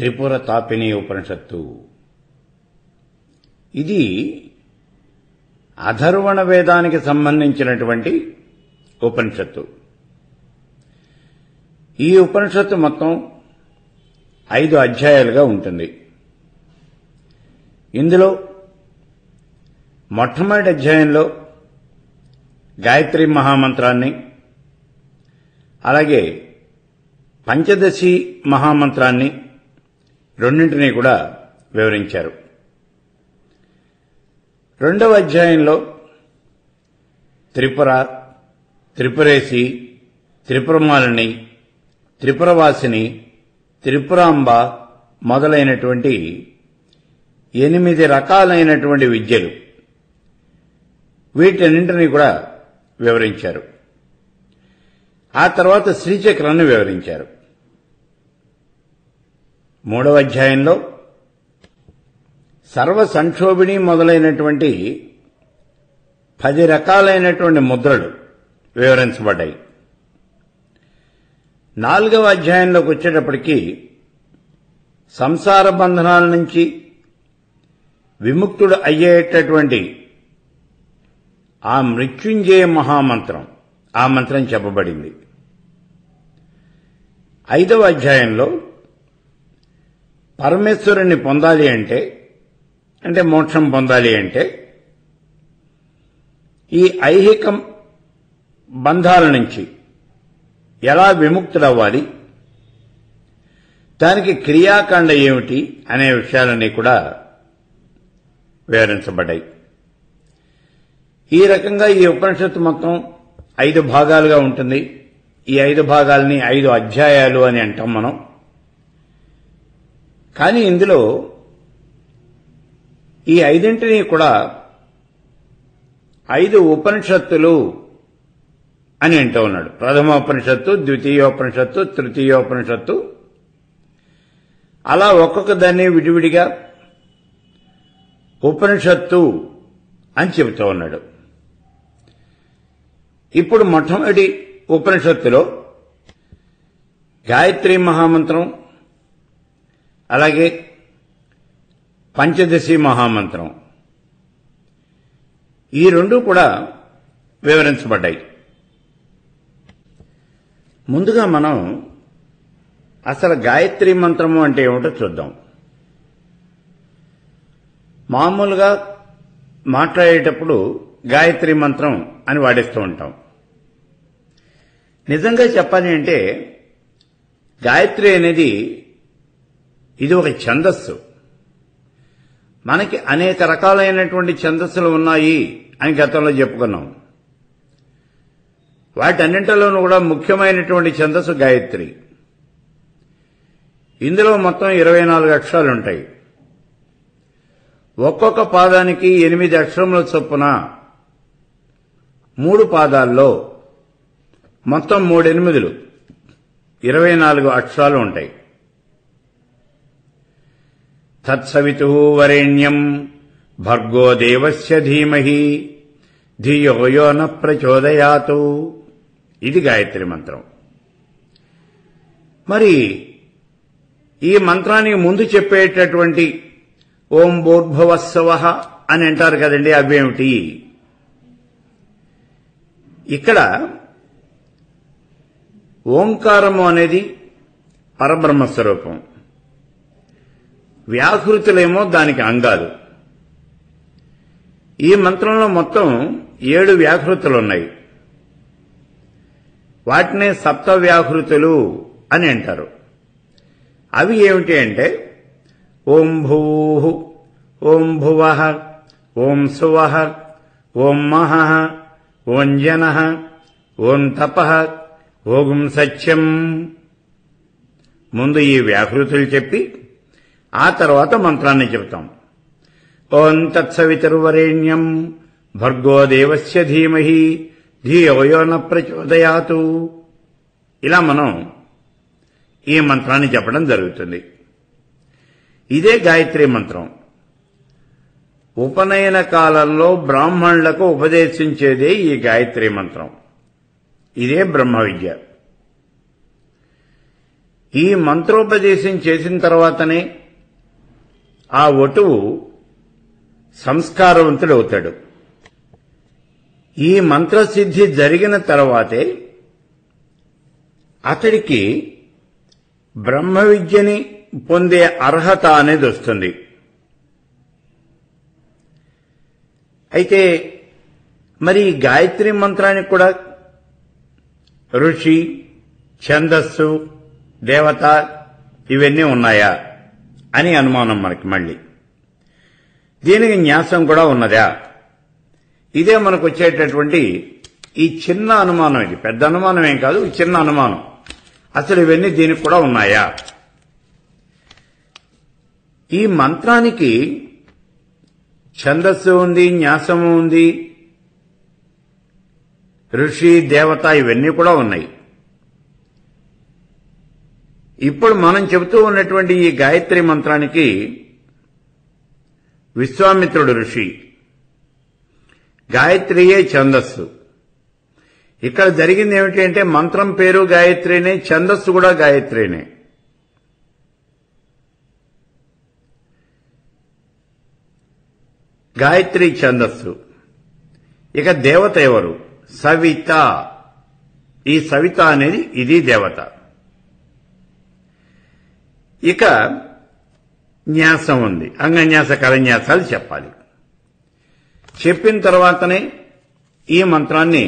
త్రిపుర తాపిని ఉపనిషత్తు ఇది అధర్వణ వేదానికి సంబంధించినటువంటి ఉపనిషత్తు ఈ ఉపనిషత్తు మొత్తం ఐదు అధ్యాయాలుగా ఉంటుంది ఇందులో మొట్టమొదటి అధ్యాయంలో గాయత్రి మహామంత్రాన్ని అలాగే పంచదశి మహామంత్రాన్ని రెండింటినీ కూడా వివరించారు రెండవ అధ్యాయంలో త్రిపుర త్రిపురేసి త్రిపురమాలిని త్రిపురవాసిని త్రిపురాంబ మొదలైనటువంటి ఎనిమిది రకాలైనటువంటి విద్యలు వీటన్నింటినీ కూడా వివరించారు ఆ తర్వాత శ్రీచక్రాన్ని వివరించారు మూడవ అధ్యాయంలో సర్వ సంక్షోభిణి మొదలైనటువంటి పది రకాలైనటువంటి ముద్రలు వివరించబడ్డాయి నాలుగవ అధ్యాయంలోకి వచ్చేటప్పటికి సంసార బంధనాల నుంచి విముక్తుడు అయ్యేటటువంటి ఆ మృత్యుంజయ మహామంత్రం ఆ మంత్రం చెప్పబడింది ఐదవ అధ్యాయంలో పరమేశ్వరుణ్ణి పొందాలి అంటే అంటే మోక్షం పొందాలి అంటే ఈ ఐహిక బంధాల నుంచి ఎలా విముక్తుడవ్వాలి దానికి క్రియాకాండ ఏమిటి అనే విషయాలన్నీ కూడా వివరించబడ్డాయి ఈ రకంగా ఈ ఉపనిషత్తు మొత్తం ఐదు భాగాలుగా ఉంటుంది ఈ ఐదు భాగాలని ఐదు అధ్యాయాలు అని అంటాం మనం కానీ ఇందులో ఈ ఐదింటిని కూడా ఐదు ఉపనిషత్తులు అని అంటూ ఉన్నాడు ప్రథమోపనిషత్తు ద్వితీయోపనిషత్తు తృతీయోపనిషత్తు అలా ఒక్కొక్క దాన్ని విడివిడిగా ఉపనిషత్తు అని చెబుతూ ఉన్నాడు ఇప్పుడు మొట్టమొదటి ఉపనిషత్తులో గాయత్రి మహామంత్రం అలాగే పంచదశి మహామంత్రం ఈ రెండు కూడా వివరించబడ్డాయి ముందుగా మనం అసలు గాయత్రి మంత్రము అంటే ఏమిటో చూద్దాం మామూలుగా మాట్లాడేటప్పుడు గాయత్రి మంత్రం అని వాడిస్తూ ఉంటాం నిజంగా చెప్పాలి అంటే గాయత్రి అనేది ఇది ఒక ఛందస్సు మనకి అనేక రకాలైనటువంటి ఛందస్సులు ఉన్నాయి అని గతంలో చెప్పుకున్నాం వాటన్నింటిలోనూ కూడా ముఖ్యమైనటువంటి ఛందస్సు గాయత్రి ఇందులో మొత్తం ఇరవై నాలుగు అక్షరాలు ఉంటాయి ఒక్కొక్క పాదానికి ఎనిమిది అక్షరముల చొప్పున మూడు పాదాల్లో మొత్తం మూడెనిమిదిలు ఇరవై నాలుగు అక్షరాలు ఉంటాయి తత్సవితు వరేణ్యం భర్గో దేవస్య ధీమహి ధియో యో న ప్రచోదయాతు ఇది గాయత్రి మంత్రం మరి ఈ మంత్రానికి ముందు చెప్పేటటువంటి ఓం భూర్భువస్సవ అని అంటారు కదండి అవేమిటి ఇక్కడ ఓంకారము అనేది పరబ్రహ్మ స్వరూపం వ్యాహృతులేమో దానికి అంగాలు ఈ మంత్రంలో మొత్తం ఏడు వ్యాహృతులు ఉన్నాయి వాటినే సప్త వ్యాహృతులు అని అంటారు అవి ఏమిటి అంటే ఓం భూ ఓం భువ ఓం సువ ఓం మహ ఓం జన ఓం తప ఓం సత్యం ముందు ఈ వ్యాహృతులు చెప్పి ఆ తర్వాత మంత్రాన్ని చెబుతాం ఓం తత్సవితుర్వరేణ్యం భర్గో దేవస్య ధీమహి ధియోయో న ప్రచోదయాతు ఇలా మనం ఈ మంత్రాన్ని చెప్పడం జరుగుతుంది ఇదే గాయత్రి మంత్రం ఉపనయన కాలంలో బ్రాహ్మణులకు ఉపదేశించేదే ఈ గాయత్రి మంత్రం ఇదే బ్రహ్మ విద్య ఈ మంత్రోపదేశం చేసిన తర్వాతనే ఆ వటువు సంస్కారవంతుడవుతాడు ఈ మంత్రసిద్ధి జరిగిన తర్వాతే అతడికి బ్రహ్మ విద్యని పొందే అర్హత అనేది వస్తుంది అయితే మరి ఈ గాయత్రి మంత్రానికి కూడా ఋషి ఛందస్సు దేవత ఇవన్నీ ఉన్నాయా అని అనుమానం మనకి మళ్ళీ దీనికి న్యాసం కూడా ఉన్నదా ఇదే మనకు వచ్చేటటువంటి ఈ చిన్న అనుమానం ఇది పెద్ద అనుమానం ఏం కాదు ఈ చిన్న అనుమానం అసలు ఇవన్నీ దీనికి కూడా ఉన్నాయా ఈ మంత్రానికి ఛందస్సు ఉంది న్యాసము ఉంది ఋషి దేవత ఇవన్నీ కూడా ఉన్నాయి ఇప్పుడు మనం చెబుతూ ఉన్నటువంటి ఈ గాయత్రి మంత్రానికి విశ్వామిత్రుడు ఋషి గాయత్రియే ఛందస్సు ఇక్కడ జరిగింది ఏమిటి అంటే మంత్రం పేరు గాయత్రినే ఛందస్సు కూడా గాయత్రినే గాయత్రి ఛందస్సు ఇక దేవత ఎవరు సవిత ఈ సవిత అనేది ఇది దేవత ఇక న్యాసం ఉంది అంగన్యాస కరన్యాసాలు చెప్పాలి చెప్పిన తర్వాతనే ఈ మంత్రాన్ని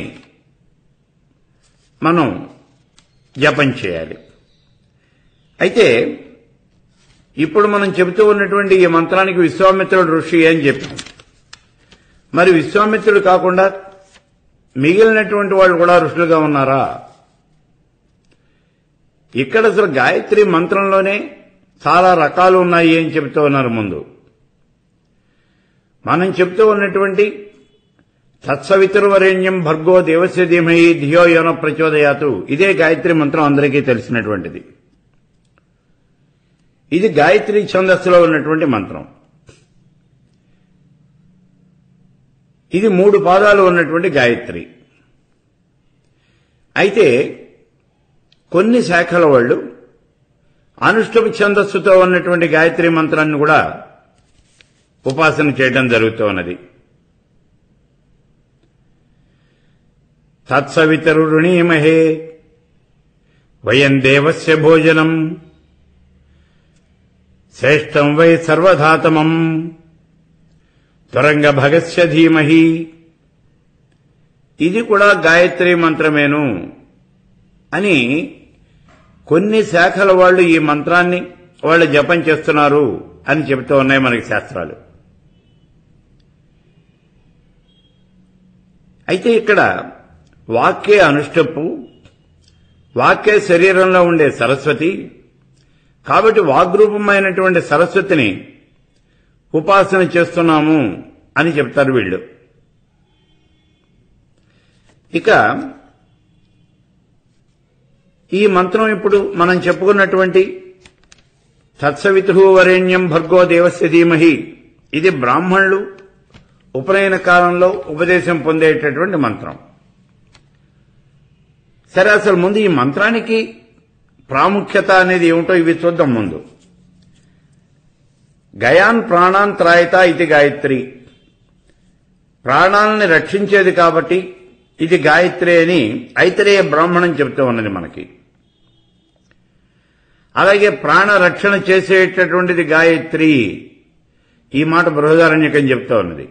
మనం జపం చేయాలి అయితే ఇప్పుడు మనం చెబుతూ ఉన్నటువంటి ఈ మంత్రానికి విశ్వామిత్రుడు ఋషి అని చెప్పాం మరి విశ్వామిత్రుడు కాకుండా మిగిలినటువంటి వాళ్ళు కూడా ఋషులుగా ఉన్నారా ఇక్కడ అసలు గాయత్రి మంత్రంలోనే చాలా రకాలు ఉన్నాయి అని చెబుతూ ఉన్నారు ముందు మనం చెబుతూ ఉన్నటువంటి తత్సవితుర్వరేణ్యం భర్గో దేవస్య ధీమహి ధియో యోన ప్రచోదయాతు ఇదే గాయత్రి మంత్రం అందరికీ తెలిసినటువంటిది ఇది గాయత్రి ఛందస్సులో ఉన్నటువంటి మంత్రం ఇది మూడు పాదాలు ఉన్నటువంటి గాయత్రి అయితే కొన్ని శాఖల వాళ్ళు అనుష్ఠుభ ఛందస్సుతో ఉన్నటువంటి గాయత్రి మంత్రాన్ని కూడా ఉపాసన చేయడం జరుగుతూ ఉన్నది తత్సవితరుణీమహే వయం దేవస్య భోజనం శ్రేష్టం వై సర్వధాతమం త్వరంగ భగస్య ధీమహి ఇది కూడా గాయత్రి మంత్రమేను అని కొన్ని శాఖల వాళ్ళు ఈ మంత్రాన్ని వాళ్ళు జపం చేస్తున్నారు అని చెబుతూ ఉన్నాయి మనకి శాస్త్రాలు అయితే ఇక్కడ వాక్యే అనుష్టపు వాక్యే శరీరంలో ఉండే సరస్వతి కాబట్టి వాగ్రూపమైనటువంటి సరస్వతిని ఉపాసన చేస్తున్నాము అని చెప్తారు వీళ్ళు ఇక ఈ మంత్రం ఇప్పుడు మనం చెప్పుకున్నటువంటి తత్సవితు వరేణ్యం భర్గో దేవస్య ధీమహి ఇది బ్రాహ్మణులు ఉపనయన కాలంలో ఉపదేశం పొందేటటువంటి మంత్రం సరే అసలు ముందు ఈ మంత్రానికి ప్రాముఖ్యత అనేది ఏమిటో ఇవి చూద్దాం ముందు గయాన్ ప్రాణాన్ త్రాయత ఇది గాయత్రి ప్రాణాలని రక్షించేది కాబట్టి ఇది గాయత్రి అని ఐతరేయ బ్రాహ్మణం చెబుతూ ఉన్నది మనకి అలాగే ప్రాణ రక్షణ చేసేటటువంటిది గాయత్రి ఈ మాట బృహదారణ్యకం చెప్తా ఉన్నది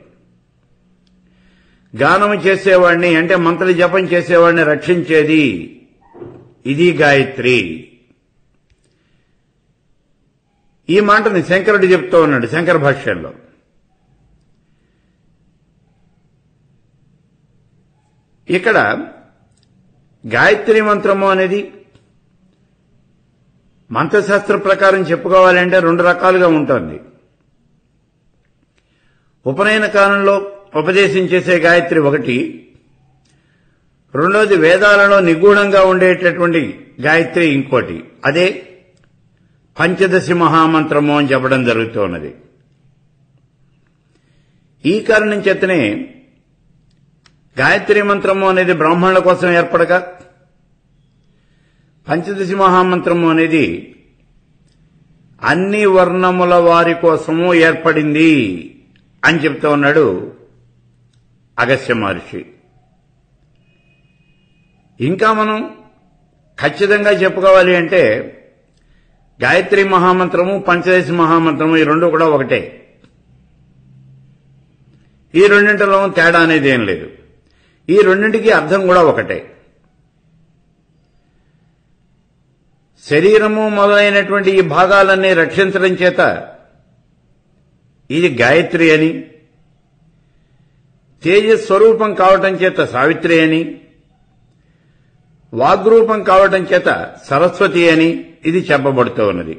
గానము చేసేవాడిని అంటే మంత్ర జపం చేసేవాడిని రక్షించేది ఇది గాయత్రి ఈ మాటని శంకరుడు చెప్తూ ఉన్నాడు శంకర భాష్యంలో ఇక్కడ గాయత్రి మంత్రము అనేది మంత్రశాస్త్ర ప్రకారం చెప్పుకోవాలంటే రెండు రకాలుగా ఉంటుంది ఉపనయన కాలంలో ఉపదేశం చేసే గాయత్రి ఒకటి రెండోది వేదాలలో నిగూఢంగా ఉండేటటువంటి గాయత్రి ఇంకోటి అదే పంచదశి మహామంత్రము అని చెప్పడం జరుగుతూ ఉన్నది ఈ కారణం చేతనే గాయత్రి మంత్రము అనేది బ్రాహ్మణుల కోసం ఏర్పడక పంచదశి మహామంత్రము అనేది అన్ని వర్ణముల వారి కోసము ఏర్పడింది అని చెప్తూ ఉన్నాడు అగస్త్య మహర్షి ఇంకా మనం ఖచ్చితంగా చెప్పుకోవాలి అంటే గాయత్రి మహామంత్రము పంచదశి మహామంత్రము ఈ రెండు కూడా ఒకటే ఈ రెండింటిలో తేడా అనేది ఏం లేదు ఈ రెండింటికి అర్థం కూడా ఒకటే శరీరము మొదలైనటువంటి ఈ భాగాలన్నీ రక్షించడం చేత ఇది గాయత్రి అని తేజస్వరూపం కావటం చేత సావిత్రి అని వాగ్రూపం కావటం చేత సరస్వతి అని ఇది చెప్పబడుతూ ఉన్నది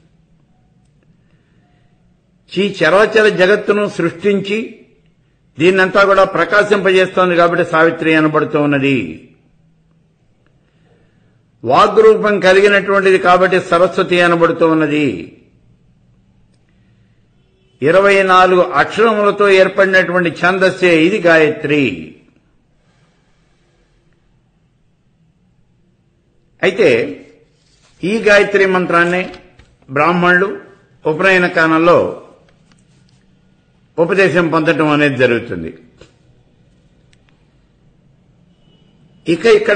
ఈ చరాచర జగత్తును సృష్టించి దీన్నంతా కూడా ప్రకాశింపజేస్తోంది కాబట్టి సావిత్రి అనబడుతూ ఉన్నది వాగ్రూపం కలిగినటువంటిది కాబట్టి సరస్వతి అనబడుతూ ఉన్నది ఇరవై నాలుగు అక్షరములతో ఏర్పడినటువంటి ఛందస్సే ఇది గాయత్రి అయితే ఈ గాయత్రి మంత్రాన్ని బ్రాహ్మణులు ఉపనయన కాలంలో ఉపదేశం పొందటం అనేది జరుగుతుంది ఇక ఇక్కడ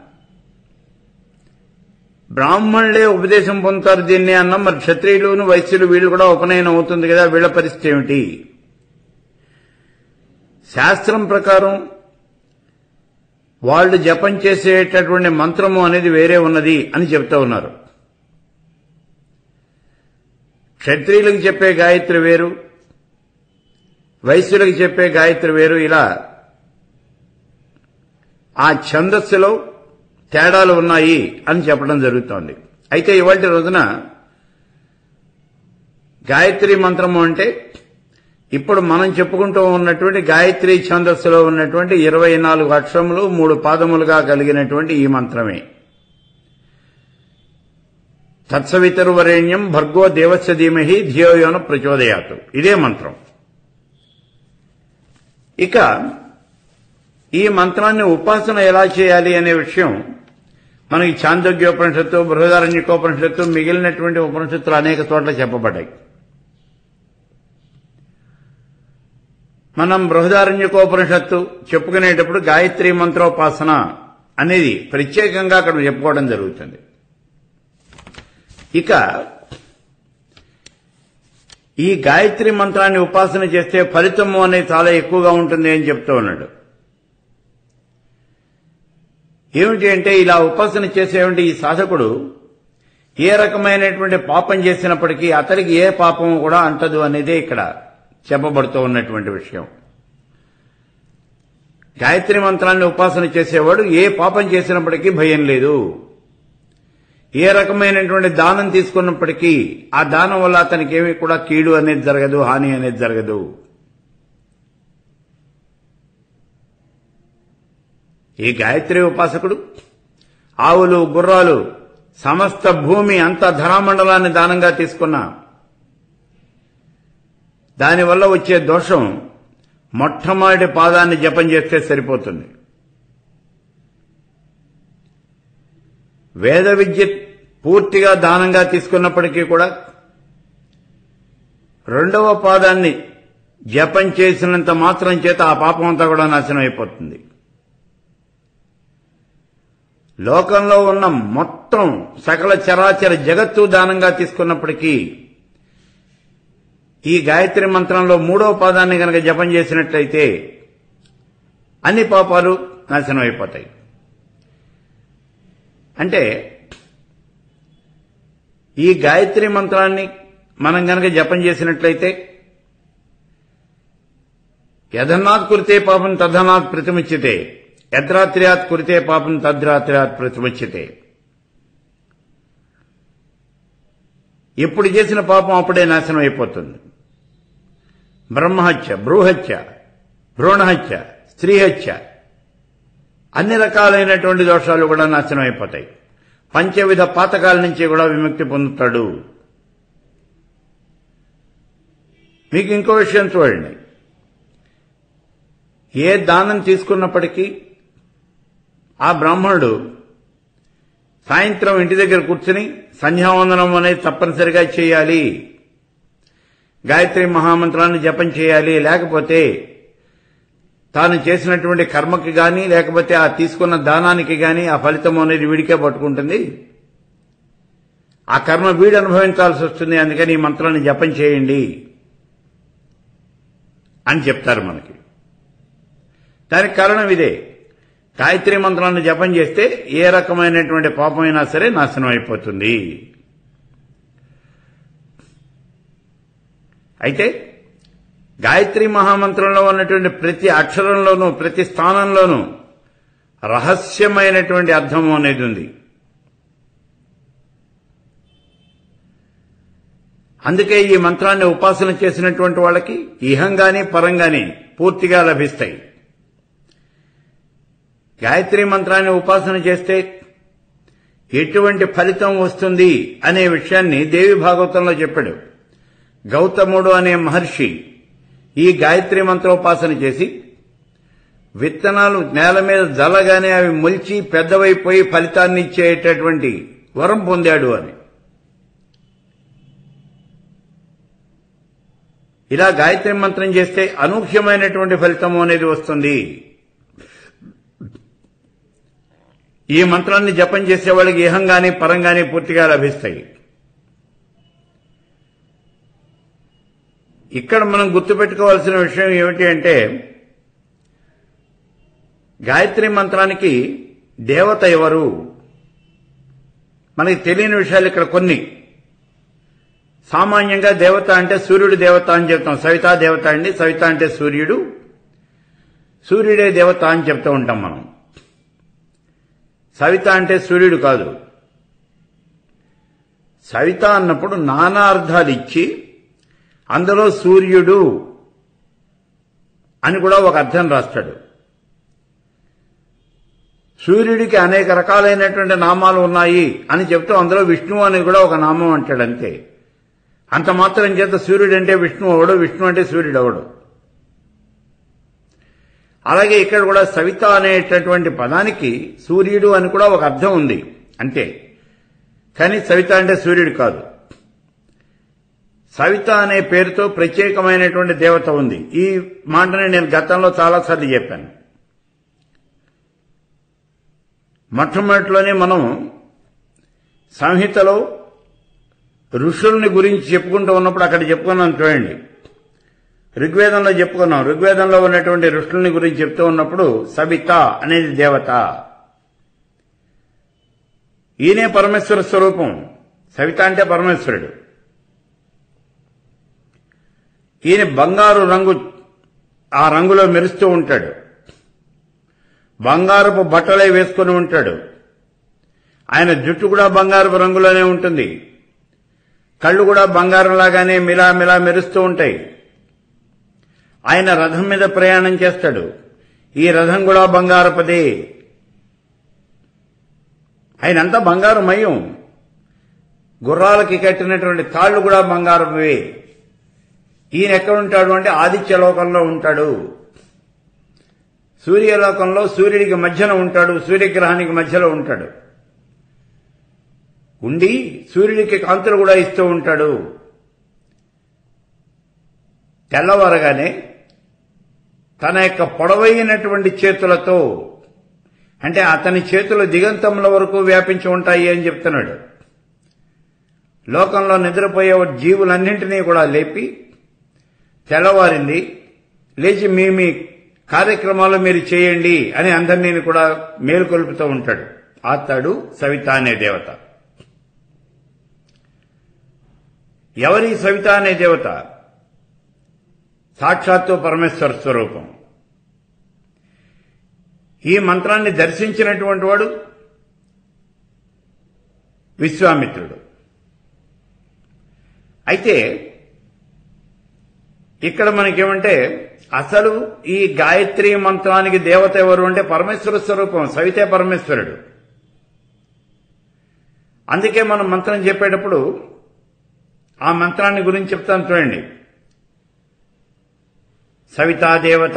బ్రాహ్మణులే ఉపదేశం పొందుతారు దీన్ని అన్నాం మరి క్షత్రియులు వైశ్యులు వీళ్ళు కూడా ఉపనయనం అవుతుంది కదా వీళ్ళ పరిస్థితి ఏమిటి శాస్త్రం ప్రకారం వాళ్ళు జపం చేసేటటువంటి మంత్రము అనేది వేరే ఉన్నది అని చెప్తా ఉన్నారు క్షత్రియులకు చెప్పే గాయత్రి వేరు వైశ్యులకు చెప్పే గాయత్రి వేరు ఇలా ఆ ఛందస్సులో తేడాలు ఉన్నాయి అని చెప్పడం జరుగుతోంది అయితే ఇవాటి రోజున గాయత్రి మంత్రము అంటే ఇప్పుడు మనం చెప్పుకుంటూ ఉన్నటువంటి గాయత్రి ఛందస్సులో ఉన్నటువంటి ఇరవై నాలుగు అక్షరములు మూడు పాదములుగా కలిగినటువంటి ఈ మంత్రమే తత్సవితరువరేణ్యం భర్గో దేవస్య ధీమహి ధియోయోన ప్రచోదయాతు ఇదే మంత్రం ఇక ఈ మంత్రాన్ని ఉపాసన ఎలా చేయాలి అనే విషయం మనకి చాందోగ్యోపనిషత్తు బృహదారణ్యకోపనిషత్తు మిగిలినటువంటి ఉపనిషత్తులు అనేక చోట్ల చెప్పబడ్డాయి మనం బృహదారణ్యకోపనిషత్తు చెప్పుకునేటప్పుడు గాయత్రి మంత్రోపాసన అనేది ప్రత్యేకంగా అక్కడ చెప్పుకోవడం జరుగుతుంది ఇక ఈ గాయత్రి మంత్రాన్ని ఉపాసన చేస్తే ఫలితము అనేది చాలా ఎక్కువగా ఉంటుంది అని చెప్తూ ఉన్నాడు ఏమిటి అంటే ఇలా ఉపాసన చేసేటువంటి ఈ సాధకుడు ఏ రకమైనటువంటి పాపం చేసినప్పటికీ అతడికి ఏ పాపము కూడా అంటదు అనేదే ఇక్కడ చెప్పబడుతూ ఉన్నటువంటి విషయం గాయత్రి మంత్రాన్ని ఉపాసన చేసేవాడు ఏ పాపం చేసినప్పటికీ భయం లేదు ఏ రకమైనటువంటి దానం తీసుకున్నప్పటికీ ఆ దానం వల్ల అతనికి ఏమీ కూడా కీడు అనేది జరగదు హాని అనేది జరగదు ఈ గాయత్రి ఉపాసకుడు ఆవులు గుర్రాలు సమస్త భూమి అంత ధరామండలాన్ని దానంగా తీసుకున్న దానివల్ల వచ్చే దోషం మొట్టమొదటి పాదాన్ని జపం చేస్తే సరిపోతుంది వేద విద్య పూర్తిగా దానంగా తీసుకున్నప్పటికీ కూడా రెండవ పాదాన్ని జపం చేసినంత మాత్రం చేత ఆ పాపం అంతా కూడా నాశనం అయిపోతుంది లోకంలో ఉన్న మొత్తం సకల చరాచర జగత్తు దానంగా తీసుకున్నప్పటికీ ఈ గాయత్రి మంత్రంలో మూడవ పాదాన్ని గనక జపం చేసినట్లయితే అన్ని పాపాలు నాశనం అయిపోతాయి అంటే ఈ గాయత్రి మంత్రాన్ని మనం గనక జపం చేసినట్లయితే యథనాత్ కురితే పాపం తదనాత్ ప్రతిముచ్యతే యద్రాత్ర్యాత్ కురితే పాపం తద్రాత్ర్యాత్ ప్రతిముచ్యతే ఎప్పుడు చేసిన పాపం అప్పుడే నాశనం అయిపోతుంది బ్రహ్మహత్య భ్రూహత్య భ్రూణహత్య స్త్రీహత్య అన్ని రకాలైనటువంటి దోషాలు కూడా నాశనం అయిపోతాయి పంచవిధ పాతకాల నుంచి కూడా విముక్తి పొందుతాడు మీకు ఇంకో విషయం చూడండి ఏ దానం తీసుకున్నప్పటికీ ఆ బ్రాహ్మణుడు సాయంత్రం ఇంటి దగ్గర కూర్చుని సంధ్యావందనం అనేది తప్పనిసరిగా చేయాలి గాయత్రి మహామంత్రాన్ని జపం చేయాలి లేకపోతే తాను చేసినటువంటి కర్మకి గాని లేకపోతే ఆ తీసుకున్న దానానికి గాని ఆ ఫలితం అనేది వీడికే పట్టుకుంటుంది ఆ కర్మ వీడు అనుభవించాల్సి వస్తుంది అందుకని ఈ మంత్రాన్ని జపం చేయండి అని చెప్తారు మనకి దానికి కారణం ఇదే గాయత్రి మంత్రాన్ని జపం చేస్తే ఏ రకమైనటువంటి పాపమైనా సరే నాశనం అయిపోతుంది అయితే గాయత్రి మహామంత్రంలో ఉన్నటువంటి ప్రతి అక్షరంలోనూ ప్రతి స్థానంలోనూ రహస్యమైనటువంటి అర్థం అనేది ఉంది అందుకే ఈ మంత్రాన్ని ఉపాసన చేసినటువంటి వాళ్ళకి ఇహంగాని పరంగాని పూర్తిగా లభిస్తాయి గాయత్రి మంత్రాన్ని ఉపాసన చేస్తే ఎటువంటి ఫలితం వస్తుంది అనే విషయాన్ని దేవి భాగవతంలో చెప్పాడు గౌతముడు అనే మహర్షి ఈ గాయత్రి మంత్రోపాసన చేసి విత్తనాలు నేల మీద జల్లగానే అవి మొలిచి పెద్దవైపోయి ఫలితాన్ని ఇచ్చేటటువంటి వరం పొందాడు అని ఇలా గాయత్రి మంత్రం చేస్తే అనూహ్యమైనటువంటి ఫలితం అనేది వస్తుంది ఈ మంత్రాన్ని జపం చేసే వాళ్ళకి ఇహంగాని పరంగాని పూర్తిగా లభిస్తాయి ఇక్కడ మనం గుర్తుపెట్టుకోవాల్సిన విషయం ఏమిటి అంటే గాయత్రి మంత్రానికి దేవత ఎవరు మనకి తెలియని విషయాలు ఇక్కడ కొన్ని సామాన్యంగా దేవత అంటే సూర్యుడు దేవత అని చెప్తాం సవితా దేవత అండి సవిత అంటే సూర్యుడు సూర్యుడే దేవత అని చెప్తూ ఉంటాం మనం సవిత అంటే సూర్యుడు కాదు సవిత అన్నప్పుడు నానా అర్థాలు ఇచ్చి అందులో సూర్యుడు అని కూడా ఒక అర్థం రాస్తాడు సూర్యుడికి అనేక రకాలైనటువంటి నామాలు ఉన్నాయి అని చెప్తూ అందులో విష్ణువు అని కూడా ఒక నామం అంటాడు అంతే అంత మాత్రం చేత సూర్యుడు అంటే విష్ణు అవడు విష్ణు అంటే సూర్యుడు అవడు అలాగే ఇక్కడ కూడా సవిత అనేటటువంటి పదానికి సూర్యుడు అని కూడా ఒక అర్థం ఉంది అంతే కానీ సవిత అంటే సూర్యుడు కాదు సవిత అనే పేరుతో ప్రత్యేకమైనటువంటి దేవత ఉంది ఈ మాటని నేను గతంలో చాలాసార్లు చెప్పాను మొట్టమొదటిలోనే మనం సంహితలో ఋషుల్ని గురించి చెప్పుకుంటూ ఉన్నప్పుడు అక్కడ చెప్పుకున్నాం చూడండి ఋగ్వేదంలో చెప్పుకున్నాం ఋగ్వేదంలో ఉన్నటువంటి ఋషుల్ని గురించి చెప్తూ ఉన్నప్పుడు సవిత అనేది దేవత ఈయనే పరమేశ్వర స్వరూపం సవిత అంటే పరమేశ్వరుడు ఈయన బంగారు రంగు ఆ రంగులో మెరుస్తూ ఉంటాడు బంగారపు బట్టలే వేసుకుని ఉంటాడు ఆయన జుట్టు కూడా బంగారపు రంగులోనే ఉంటుంది కళ్ళు కూడా బంగారం లాగానే మిలా మిలా మెరుస్తూ ఉంటాయి ఆయన రథం మీద ప్రయాణం చేస్తాడు ఈ రథం కూడా బంగారపదే ఆయనంతా బంగారమయం గుర్రాలకి కట్టినటువంటి తాళ్లు కూడా బంగారమే ఈయన ఎక్కడ ఉంటాడు అంటే ఆదిత్య లోకంలో ఉంటాడు సూర్యలోకంలో సూర్యుడికి మధ్యన ఉంటాడు సూర్యగ్రహానికి మధ్యలో ఉంటాడు ఉండి సూర్యుడికి కాంతులు కూడా ఇస్తూ ఉంటాడు తెల్లవారగానే తన యొక్క పొడవైనటువంటి చేతులతో అంటే అతని చేతులు దిగంతముల వరకు వ్యాపించి ఉంటాయి అని చెప్తున్నాడు లోకంలో నిద్రపోయే జీవులన్నింటినీ కూడా లేపి తెల్లవారింది లేచి మీ మీ కార్యక్రమాలు మీరు చేయండి అని అందరినీ కూడా మేలుకొల్పుతూ ఉంటాడు ఆతాడు సవిత అనే దేవత ఎవరి సవిత అనే దేవత సాక్షాత్తు పరమేశ్వర స్వరూపం ఈ మంత్రాన్ని దర్శించినటువంటి వాడు విశ్వామిత్రుడు అయితే ఇక్కడ మనకేమంటే అసలు ఈ గాయత్రి మంత్రానికి దేవత ఎవరు అంటే పరమేశ్వర స్వరూపం సవితే పరమేశ్వరుడు అందుకే మనం మంత్రం చెప్పేటప్పుడు ఆ మంత్రాన్ని గురించి చెప్తాను చూడండి సవితా దేవత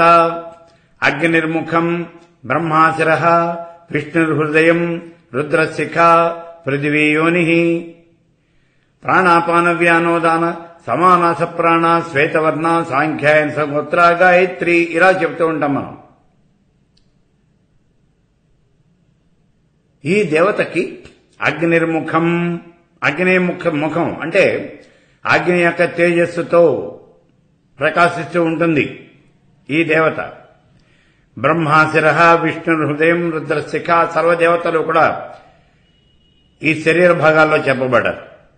అగ్నిర్ముఖం బ్రహ్మాశిర విష్ణుర్హృదయం రుద్రశిఖ పృథివీయోని ప్రాణాపాన వ్యానోదాన సమానాస ప్రాణ శ్వేతవర్ణ సాంఖ్యాయన సగోత్ర గాయత్రి ఇలా చెప్తూ ఉంటాం మనం ఈ దేవతకి అగ్నిర్ముఖం అగ్ని ముఖ ముఖం అంటే అగ్ని యొక్క తేజస్సుతో ప్రకాశిస్తూ ఉంటుంది ఈ దేవత బ్రహ్మాశిర విష్ణు హృదయం రుద్రశిఖ సర్వదేవతలు కూడా ఈ శరీర భాగాల్లో చెప్పబడ్డారు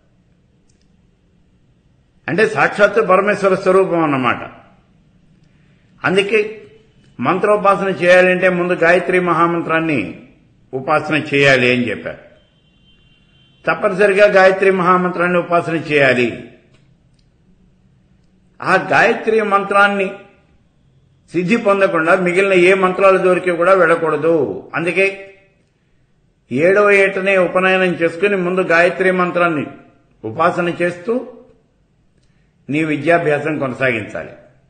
అంటే సాక్షాత్తు పరమేశ్వర స్వరూపం అన్నమాట అందుకే మంత్రోపాసన చేయాలంటే ముందు గాయత్రి మహామంత్రాన్ని ఉపాసన చేయాలి అని చెప్పారు తప్పనిసరిగా గాయత్రి మహామంత్రాన్ని ఉపాసన చేయాలి ఆ గాయత్రి మంత్రాన్ని సిద్ధి పొందకుండా మిగిలిన ఏ మంత్రాల దొరికి కూడా వెళ్ళకూడదు అందుకే ఏడవ ఏటనే ఉపనయనం చేసుకుని ముందు గాయత్రి మంత్రాన్ని ఉపాసన చేస్తూ నీ విద్యాభ్యాసం కొనసాగించాలి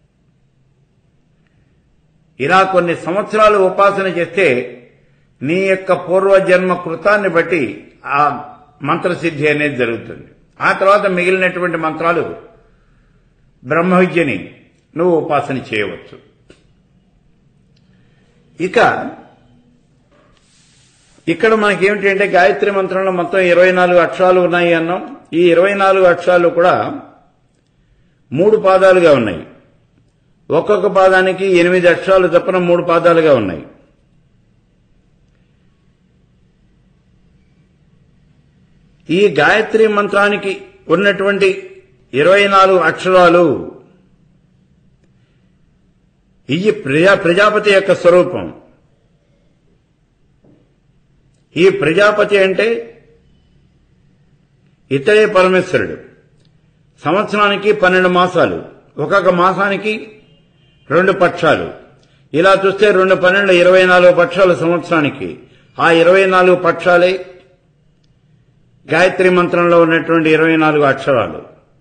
ఇలా కొన్ని సంవత్సరాలు ఉపాసన చేస్తే నీ యొక్క పూర్వజన్మ కృతాన్ని బట్టి ఆ మంత్రసిద్ధి అనేది జరుగుతుంది ఆ తర్వాత మిగిలినటువంటి మంత్రాలు బ్రహ్మ విద్యని నువ్వు ఉపాసన చేయవచ్చు ఇక ఇక్కడ మనకేమిటి అంటే గాయత్రి మంత్రంలో మొత్తం ఇరవై నాలుగు అక్షరాలు ఉన్నాయి అన్నాం ఈ ఇరవై నాలుగు అక్షరాలు కూడా మూడు పాదాలుగా ఉన్నాయి ఒక్కొక్క పాదానికి ఎనిమిది అక్షరాలు తప్పన మూడు పాదాలుగా ఉన్నాయి ఈ గాయత్రి మంత్రానికి ఉన్నటువంటి ఇరవై నాలుగు అక్షరాలు ఇది ప్రజా ప్రజాపతి యొక్క స్వరూపం ఈ ప్రజాపతి అంటే ఇతడే పరమేశ్వరుడు సంవత్సరానికి పన్నెండు మాసాలు ఒక్కొక్క మాసానికి రెండు పక్షాలు ఇలా చూస్తే రెండు పన్నెండు ఇరవై నాలుగు పక్షాలు సంవత్సరానికి ఆ ఇరవై నాలుగు పక్షాలే గాయత్రి మంత్రంలో ఉన్నటువంటి ఇరవై నాలుగు అక్షరాలు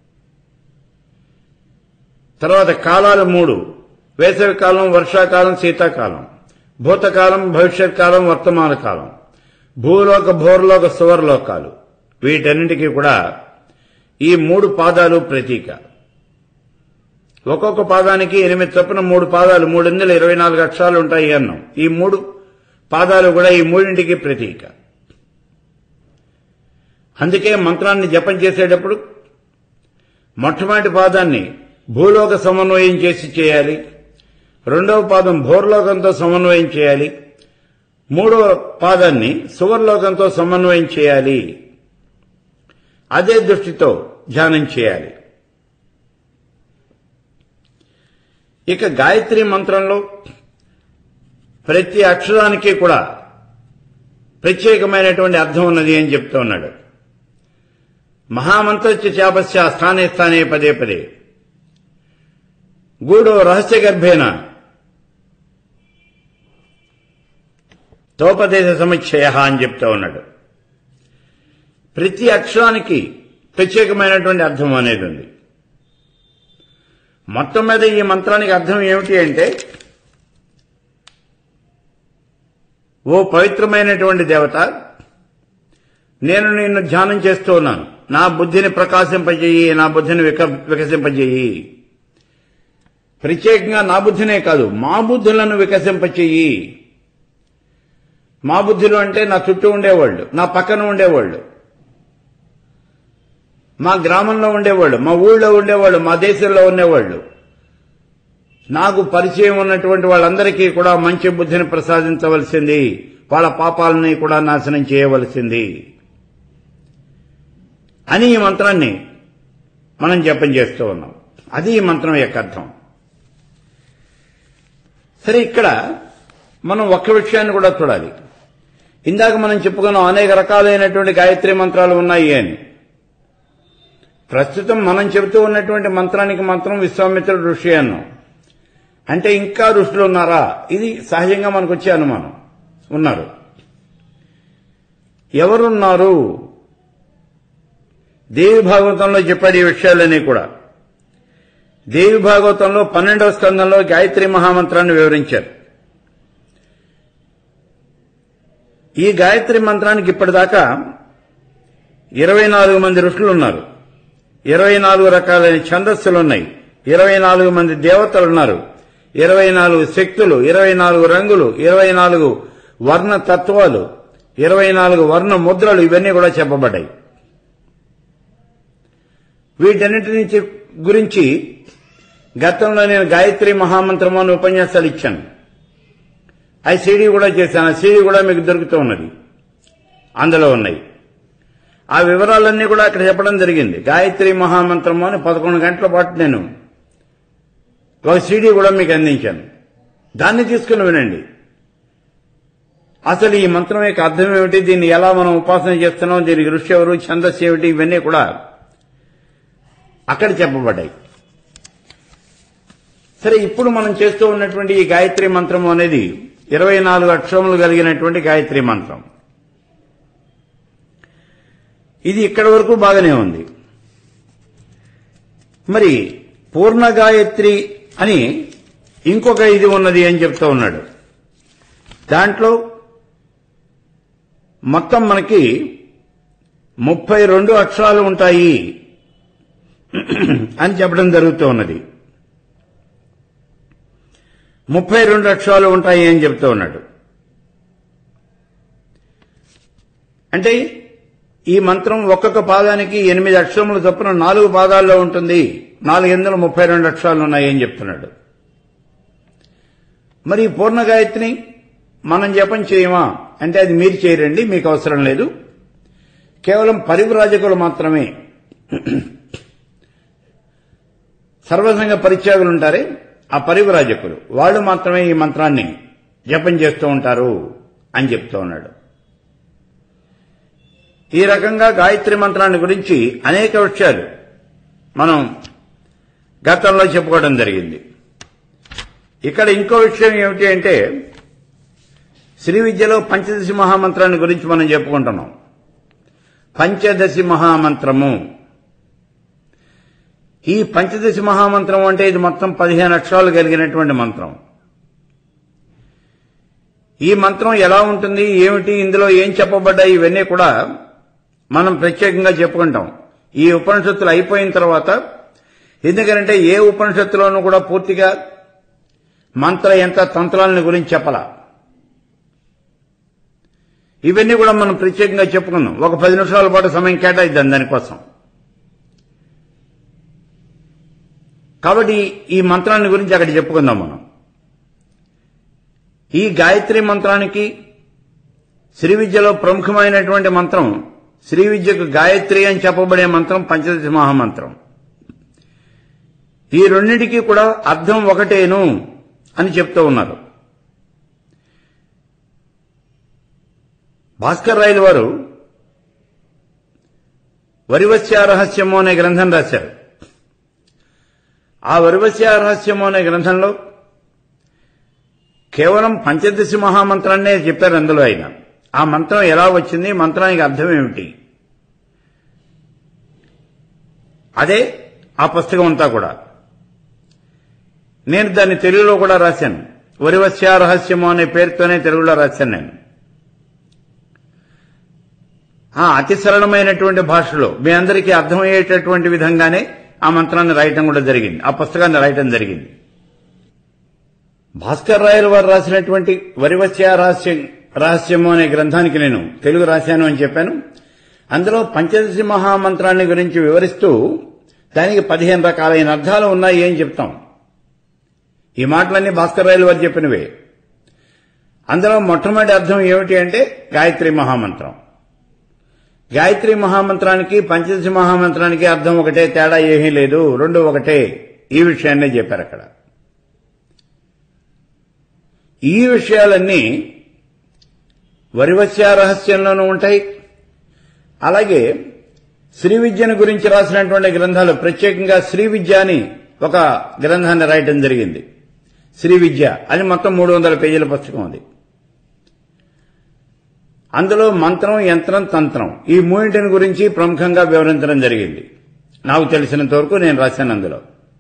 తర్వాత కాలాలు మూడు వేసవి కాలం వర్షాకాలం శీతాకాలం భూతకాలం భవిష్యత్ కాలం వర్తమాన కాలం భూలోక భోర్లోక సువర్లోకాలు వీటన్నిటికీ కూడా ఈ మూడు పాదాలు ప్రతీక ఒక్కొక్క పాదానికి ఎనిమిది చొప్పున మూడు పాదాలు మూడు వందల ఇరవై నాలుగు అక్షరాలు ఉంటాయి అన్నాం ఈ మూడు పాదాలు కూడా ఈ మూడింటికి ప్రతీక అందుకే మంత్రాన్ని జపం చేసేటప్పుడు మొట్టమొదటి పాదాన్ని భూలోక సమన్వయం చేసి చేయాలి రెండవ పాదం భోర్లోకంతో సమన్వయం చేయాలి మూడవ పాదాన్ని సువర్లోకంతో సమన్వయం చేయాలి అదే దృష్టితో ధ్యానం చేయాలి ఇక గాయత్రి మంత్రంలో ప్రతి అక్షరానికి కూడా ప్రత్యేకమైనటువంటి అర్థం ఉన్నది అని చెప్తూ ఉన్నాడు మహామంత్రస్య చాపస్య స్థానే స్థానే పదే పదే గూడో రహస్య గర్భేన తోపదేశ సముచ్చయ అని చెప్తూ ఉన్నాడు ప్రతి అక్షరానికి ప్రత్యేకమైనటువంటి అర్థం అనేది ఉంది మొత్తం మీద ఈ మంత్రానికి అర్థం ఏమిటి అంటే ఓ పవిత్రమైనటువంటి దేవత నేను నిన్ను ధ్యానం చేస్తూ ఉన్నాను నా బుద్ధిని ప్రకాశింపజేయి నా బుద్ధిని విక వికసింపజేయి ప్రత్యేకంగా నా బుద్ధినే కాదు మా బుద్ధులను వికసింపచేయి మా బుద్ధులు అంటే నా చుట్టూ ఉండేవాళ్ళు నా పక్కన ఉండేవాళ్ళు మా గ్రామంలో ఉండేవాళ్ళు మా ఊళ్ళో ఉండేవాళ్ళు మా దేశంలో ఉండేవాళ్ళు నాకు పరిచయం ఉన్నటువంటి వాళ్ళందరికీ కూడా మంచి బుద్ధిని ప్రసాదించవలసింది వాళ్ళ పాపాలని కూడా నాశనం చేయవలసింది అని ఈ మంత్రాన్ని మనం జపం చేస్తూ ఉన్నాం అది ఈ మంత్రం యొక్క అర్థం సరే ఇక్కడ మనం ఒక్క విషయాన్ని కూడా చూడాలి ఇందాక మనం చెప్పుకున్నాం అనేక రకాలైనటువంటి గాయత్రి మంత్రాలు ఉన్నాయి అని ప్రస్తుతం మనం చెబుతూ ఉన్నటువంటి మంత్రానికి మంత్రం విశ్వామిత్రుడు ఋషి అన్నాం అంటే ఇంకా ఋషులు ఉన్నారా ఇది సహజంగా మనకు వచ్చే అనుమానం ఉన్నారు ఎవరున్నారు దేవి భాగవతంలో చెప్పాడు ఈ విషయాలన్నీ కూడా దేవి భాగవతంలో పన్నెండవ స్కందంలో గాయత్రి మహామంత్రాన్ని వివరించారు ఈ గాయత్రి మంత్రానికి ఇప్పటిదాకా ఇరవై నాలుగు మంది ఋషులు ఉన్నారు ఇరవై నాలుగు రకాలైన ఛందస్సులు ఉన్నాయి ఇరవై నాలుగు మంది దేవతలు ఉన్నారు ఇరవై నాలుగు శక్తులు ఇరవై నాలుగు రంగులు ఇరవై నాలుగు వర్ణ తత్వాలు ఇరవై నాలుగు వర్ణ ముద్రలు ఇవన్నీ కూడా చెప్పబడ్డాయి వీటన్నిటి నుంచి గురించి గతంలో నేను గాయత్రి మహామంత్రము అని ఉపన్యాసాలు ఇచ్చాను ఆ సీడీ కూడా చేశాను ఆ సీడీ కూడా మీకు దొరుకుతూ ఉన్నది అందులో ఉన్నాయి ఆ వివరాలన్నీ కూడా అక్కడ చెప్పడం జరిగింది గాయత్రి మహామంత్రము అని పదకొండు గంటల పాటు నేను ఒక సీడీ కూడా మీకు అందించాను దాన్ని తీసుకుని వినండి అసలు ఈ మంత్రం యొక్క అర్థం ఏమిటి దీన్ని ఎలా మనం ఉపాసన చేస్తున్నాం దీనికి ఋషి ఎవరు ఛందస్సు ఏమిటి ఇవన్నీ కూడా అక్కడ చెప్పబడ్డాయి సరే ఇప్పుడు మనం చేస్తూ ఉన్నటువంటి ఈ గాయత్రి మంత్రం అనేది ఇరవై నాలుగు అక్షరములు కలిగినటువంటి గాయత్రి మంత్రం ఇది ఇక్కడి వరకు బాగానే ఉంది మరి పూర్ణ గాయత్రి అని ఇంకొక ఇది ఉన్నది అని చెప్తూ ఉన్నాడు దాంట్లో మొత్తం మనకి ముప్పై రెండు అక్షరాలు ఉంటాయి అని చెప్పడం జరుగుతూ ఉన్నది ముప్పై రెండు అక్షరాలు ఉంటాయి అని చెప్తూ ఉన్నాడు అంటే ఈ మంత్రం ఒక్కొక్క పాదానికి ఎనిమిది అక్షరములు చొప్పున నాలుగు పాదాల్లో ఉంటుంది నాలుగు వందల ముప్పై రెండు అక్షరాలు ఉన్నాయి అని చెప్తున్నాడు మరి ఈ పూర్ణ గాయత్రిని మనం జపం చేయమా అంటే అది మీరు చేయరండి మీకు అవసరం లేదు కేవలం పరివ్రాజకులు మాత్రమే సర్వసంగ పరిత్యాగులు ఉంటారే ఆ పరివ్రాజకులు వాళ్ళు మాత్రమే ఈ మంత్రాన్ని జపం చేస్తూ ఉంటారు అని చెప్తూ ఉన్నాడు ఈ రకంగా గాయత్రి మంత్రాన్ని గురించి అనేక విషయాలు మనం గతంలో చెప్పుకోవడం జరిగింది ఇక్కడ ఇంకో విషయం ఏమిటి అంటే శ్రీ విద్యలో పంచదశి మహామంత్రాన్ని గురించి మనం చెప్పుకుంటున్నాం పంచదశి మహామంత్రము ఈ పంచదశి మహామంత్రం అంటే ఇది మొత్తం పదిహేను అక్షరాలు కలిగినటువంటి మంత్రం ఈ మంత్రం ఎలా ఉంటుంది ఏమిటి ఇందులో ఏం చెప్పబడ్డాయి ఇవన్నీ కూడా మనం ప్రత్యేకంగా చెప్పుకుంటాం ఈ ఉపనిషత్తులు అయిపోయిన తర్వాత ఎందుకంటే ఏ ఉపనిషత్తులోనూ కూడా పూర్తిగా మంత్ర యంత్ర తంత్రాలను గురించి చెప్పాల ఇవన్నీ కూడా మనం ప్రత్యేకంగా చెప్పుకుందాం ఒక పది నిమిషాల పాటు సమయం కేటాయిద్దాం దానికోసం కాబట్టి ఈ మంత్రాన్ని గురించి అక్కడ చెప్పుకుందాం మనం ఈ గాయత్రి మంత్రానికి శ్రీ విద్యలో ప్రముఖమైనటువంటి మంత్రం శ్రీ విద్యకు గాయత్రి అని చెప్పబడే మంత్రం పంచదశ మహామంత్రం ఈ రెండింటికి కూడా అర్థం ఒకటేను అని చెప్తూ ఉన్నారు భాస్కర్ రాయలు వారు వరివస్య రహస్యము అనే గ్రంథం రాశారు ఆ వరివస్య రహస్యము అనే గ్రంథంలో కేవలం పంచదశి మహామంత్రాన్నే చెప్పారు అందులో ఆయన ఆ మంత్రం ఎలా వచ్చింది మంత్రానికి అర్థం ఏమిటి అదే ఆ పుస్తకం అంతా కూడా నేను దాన్ని తెలుగులో కూడా రాశాను వరివస్య రహస్యము అనే పేరుతోనే తెలుగులో రాశాను నేను ఆ అతి సరళమైనటువంటి భాషలో మీ అందరికీ అర్థమయ్యేటటువంటి విధంగానే ఆ మంత్రాన్ని రాయటం కూడా జరిగింది ఆ పుస్తకాన్ని రాయటం జరిగింది భాస్కర్ రాయలు వారు రాసినటువంటి వరివస్య రహస్యం రహస్యము అనే గ్రంథానికి నేను తెలుగు రాశాను అని చెప్పాను అందులో పంచదశి మహామంత్రాన్ని గురించి వివరిస్తూ దానికి పదిహేను రకాలైన అర్థాలు ఉన్నాయి అని చెప్తాం ఈ మాటలన్నీ భాస్కర్ రాయలు వారు చెప్పినవే అందులో మొట్టమొదటి అర్థం ఏమిటి అంటే గాయత్రి మహామంత్రం గాయత్రి మహామంత్రానికి పంచదశి మహామంత్రానికి అర్థం ఒకటే తేడా ఏమీ లేదు రెండు ఒకటే ఈ విషయాన్నే చెప్పారు అక్కడ ఈ విషయాలన్నీ వరివస్య రహస్యంలోనూ ఉంటాయి అలాగే శ్రీ విద్యను గురించి రాసినటువంటి గ్రంథాలు ప్రత్యేకంగా శ్రీ విద్య అని ఒక గ్రంథాన్ని రాయటం జరిగింది శ్రీ విద్య అని మొత్తం మూడు వందల పేజీల పుస్తకం అది అందులో మంత్రం యంత్రం తంత్రం ఈ మూడింటిని గురించి ప్రముఖంగా వివరించడం జరిగింది నాకు తెలిసినంత వరకు నేను రాశాను అందులో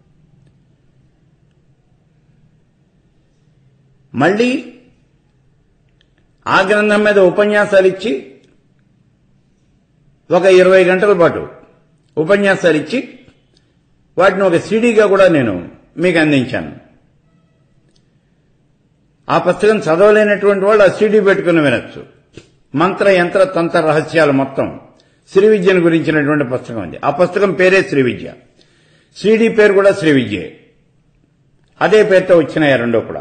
మళ్ళీ ఆ గ్రంథం మీద ఉపన్యాసాలు ఇచ్చి ఒక ఇరవై గంటల పాటు ఉపన్యాసాలు ఇచ్చి వాటిని ఒక సీడీగా కూడా నేను మీకు అందించాను ఆ పుస్తకం చదవలేనటువంటి వాళ్ళు ఆ సీడీ పెట్టుకుని వినొచ్చు మంత్ర యంత్ర తంత్ర రహస్యాలు మొత్తం శ్రీ విద్యను గురించినటువంటి పుస్తకం అది ఆ పుస్తకం పేరే శ్రీ విద్య సీడీ పేరు కూడా శ్రీ విద్యే అదే పేరుతో వచ్చినాయి రెండో కూడా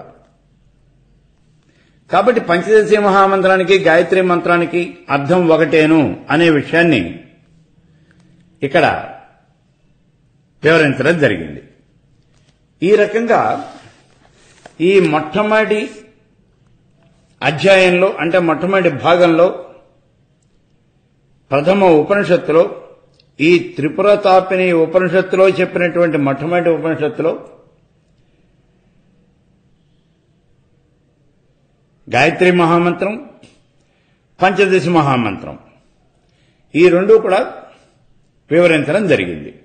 కాబట్టి పంచదశి మహామంత్రానికి గాయత్రి మంత్రానికి అర్థం ఒకటేను అనే విషయాన్ని ఇక్కడ వివరించడం జరిగింది ఈ రకంగా ఈ మొట్టమొదటి అధ్యాయంలో అంటే మొట్టమొదటి భాగంలో ప్రథమ ఉపనిషత్తులో ఈ త్రిపుర తాపిని ఉపనిషత్తులో చెప్పినటువంటి మొట్టమొదటి ఉపనిషత్తులో గాయత్రి మహామంత్రం పంచదశి మహామంత్రం ఈ రెండు కూడా వివరించడం జరిగింది